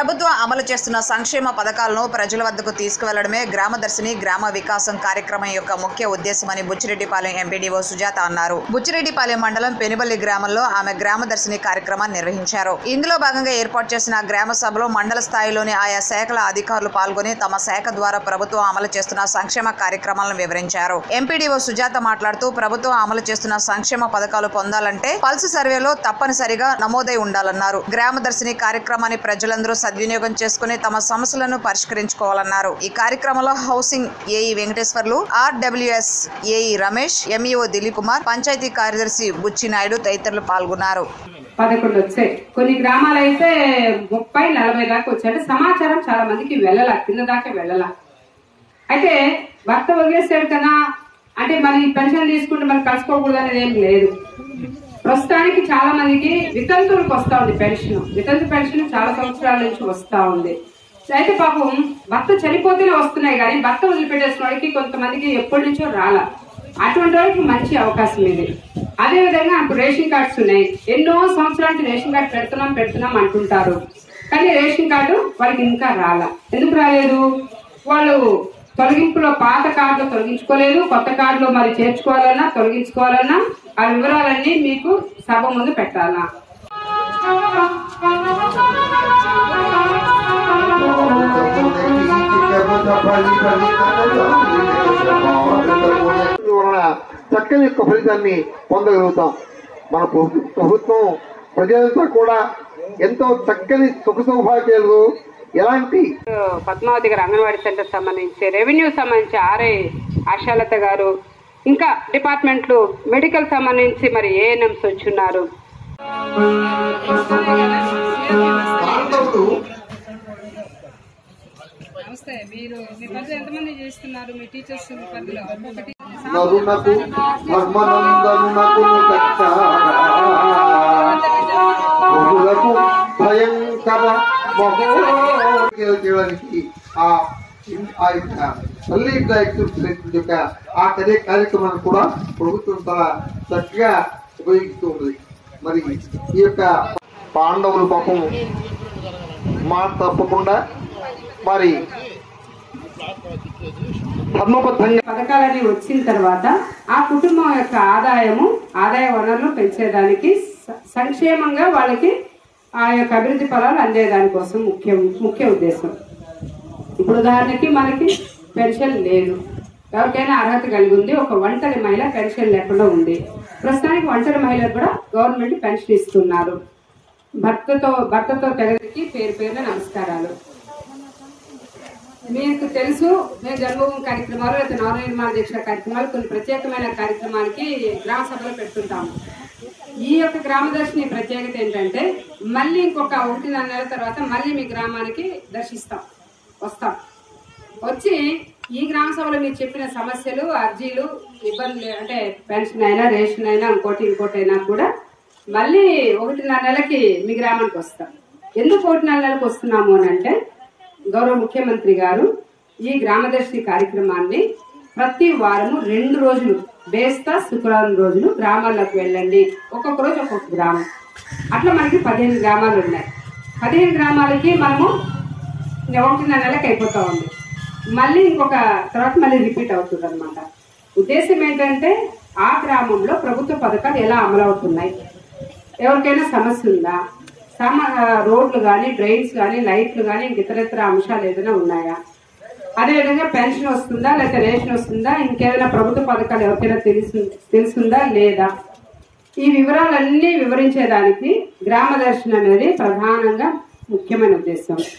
ప్రభుత్వం అమలు చేస్తున్న సంక్షేమ పథకాలను ప్రజల వద్దకు తీసుకువెళ్లడమే గ్రామదర్శిని గ్రామ వికాసం కార్యక్రమం యొక్క ముఖ్య ఉద్దేశమని బుచ్చిరెడ్డిపాలెం ఎంపీడీఓ సుజాత అన్నారు బుచ్చిరెడ్డిపాలెం మండలం పెనుబల్లి గ్రామంలో ఆమె గ్రామదర్శిని కార్యక్రమాన్ని నిర్వహించారు ఇందులో భాగంగా ఏర్పాటు చేసిన గ్రామ సభలో మండల స్థాయిలోని ఆయా శాఖల అధికారులు పాల్గొని తమ శాఖ ద్వారా ప్రభుత్వం అమలు చేస్తున్న సంక్షేమ కార్యక్రమాలను వివరించారు ఎంపీడీఓ సుజాత మాట్లాడుతూ ప్రభుత్వం అమలు చేస్తున్న సంక్షేమ పథకాలు పొందాలంటే పల్స్ సర్వేలో తప్పనిసరిగా నమోదై ఉండాలన్నారు గ్రామదర్శిని కార్యక్రమాన్ని ప్రజలందరూ సద్వినియోగం చేసుకుని తమ సమస్యలను పరిష్కరించుకోవాలన్నారు ఈ కార్యక్రమంలో housing AE Venkateswarlu RWS AE Ramesh MEO Dileep Kumar panchayat కార్యదర్శి బుచ్చి నాయుడు తదితరులు పాల్గొన్నారు పదకొండు వచ్చాయి కొన్ని గ్రామాలు అయితే ముప్పై నలభై దాకా వచ్చాయి అంటే సమాచారం చాలా మందికి వెళ్ళాల కింద దాకా వెళ్ళాల అయితే భర్త వదిలేసాడు కదా అంటే మరి పెన్షన్ తీసుకుంటే మరి కలుసుకోకూడదు అనేది ఏం లేదు ప్రస్తుతానికి చాలా మందికి వితంతువులకు వస్తా ఉంది పెన్షన్ వితంతు పెన్షన్ చాలా సంవత్సరాల నుంచి వస్తా ఉంది అయితే పాపం భర్త చనిపోతేనే వస్తున్నాయి కానీ భర్త వదిలిపెట్టేసిన వాడికి కొంతమందికి ఎప్పటి నుంచో రాల అటువంటి వాళ్ళకి మంచి అవకాశం ఇది అదే విధంగా ఇప్పుడు రేషన్ కార్డ్స్ ఉన్నాయి ఎన్నో సంవత్సరానికి రేషన్ కార్డు పెడుతున్నాం పెడుతున్నాం అంటుంటారు కానీ రేషన్ కార్డు వాళ్ళకి ఇంకా రాల ఎందుకు రాలేదు వాళ్ళు తొలగింపులో పాత కార్డులు తొలగించుకోలేదు కొత్త కార్డులు మరి చేర్చుకోవాలన్నా తొలగించుకోవాలన్నా ఆ వివరాలన్నీ మీకు సభ ముందు పెట్టాలా వలన చక్కని యొక్క ఫలితాన్ని పొందగలుగుతాం మన ప్రభు- ప్రభుత్వం ప్రజలంతా కూడా ఎంతో చక్కని సుఖ సౌభాగ్యాలు ఎలాంటి పద్మావతి గారు అంగన్వాడీ సెంటర్ సంబంధించి రెవెన్యూ సంబంధించి ఆర్ఐ ఆశాలత గారు ఇంకా డిపార్ట్మెంట్లు మెడికల్ సంబంధించి మరి ఏఎన్ఎంస్ వచ్చున్నారు నమస్తే మీరు మీ పరిధిలో ఎంతమంది చేస్తున్నారు మీ టీచర్స్ పరిధిలో ఒక్కొక్కటి నరునకు ధర్మనందనునకు దక్ష బహులకు భయంకర మహోద్యోగ చేయడానికి ఆ ఆ యొక్క తల్లి యాక్టివిటీ యొక్క ఆ కదే కార్యక్రమాన్ని కూడా ప్రభుత్వం చాలా చక్కగా ఉపయోగిస్తూ ఉంది మరి ఈ యొక్క పాండవులు పాపం మాట తప్పకుండా మరి ధర్మబద్ధంగా పథకాలన్నీ వచ్చిన తర్వాత ఆ కుటుంబం యొక్క ఆదాయము ఆదాయ వనరులు పెంచేదానికి స- సంక్షేమంగా వాళ్ళకి ఆ యొక్క అభివృద్ధి ఫలాలు అందేదాని కోసం ముఖ్య ముఖ్య ఉద్దేశం ఇప్పుడు ఉదాహరణకి మనకి పెన్షన్ లేదు ఎవరికైనా అర్హత కలిగి ఉంది ఒక ఒంటరి మహిళ పెన్షన్ లేకుండా ఉంది ప్రస్తుతానికి ఒంటరి మహిళకు కూడా గవర్నమెంట్ పెన్షన్ ఇస్తున్నారు భర్తతో భర్తతో తెగరికి పేరు పేరున నమస్కారాలు మీకు తెలుసు మేము జన్మభూమి కార్యక్రమాలు లేదా నవ నిర్మాణ దీక్ష కార్యక్రమాలు కొన్ని ప్రత్యేకమైన కార్యక్రమాలకి గ్రామ సభలో పెడుతుంటాము ఈ యొక్క గ్రామదర్శిని ప్రత్యేకత ఏంటంటే మళ్ళీ ఇంకొక ఒకటిన్నర నెలల తర్వాత మళ్ళీ మీ గ్రామానికి దర్శిస్తాం వస్తాం వచ్చి ఈ గ్రామ సభలో మీరు చెప్పిన సమస్యలు అర్జీలు ఇబ్బందులు అంటే పెన్షన్ అయినా రేషన్ అయినా ఇంకోటి ఇంకోటి అయినా కూడా మళ్ళీ ఒకటిన్నర నెలకి మీ గ్రామానికి వస్తాం ఎందుకు ఒకటిన్నర నెలలకు వస్తున్నాము అని అంటే గౌరవ ముఖ్యమంత్రి గారు ఈ గ్రామదర్శి కార్యక్రమాన్ని ప్రతి వారము రెండు రోజులు బేస్తా శుక్రవారం రోజులు గ్రామాల్లోకి వెళ్ళండి ఒక్కొక్క రోజు ఒక్కొక్క గ్రామం అట్లా మనకి పదిహేను గ్రామాలు ఉన్నాయి పదిహేను గ్రామాలకి మనము ఒకటిన్నర నెలకి అయిపోతా ఉంది మళ్ళీ ఇంకొక తర్వాత మళ్ళీ రిపీట్ అవుతుంది అనమాట ఉద్దేశం ఏంటంటే ఆ గ్రామంలో ప్రభుత్వ పథకాలు ఎలా అమలవుతున్నాయి ఎవరికైనా సమస్య ఉందా సమ రోడ్లు కానీ డ్రైన్స్ కానీ లైట్లు కానీ ఇంక ఇతరత్ర అంశాలు ఏదైనా ఉన్నాయా అదేవిధంగా పెన్షన్ వస్తుందా లేకపోతే రేషన్ వస్తుందా ఇంకేదైనా ప్రభుత్వ పథకాలు ఎవరికైనా తెలుసు తెలుసుందా లేదా ఈ వివరాలన్నీ వివరించేదానికి గ్రామ దర్శనం అనేది ప్రధానంగా ముఖ్యమైన ఉద్దేశం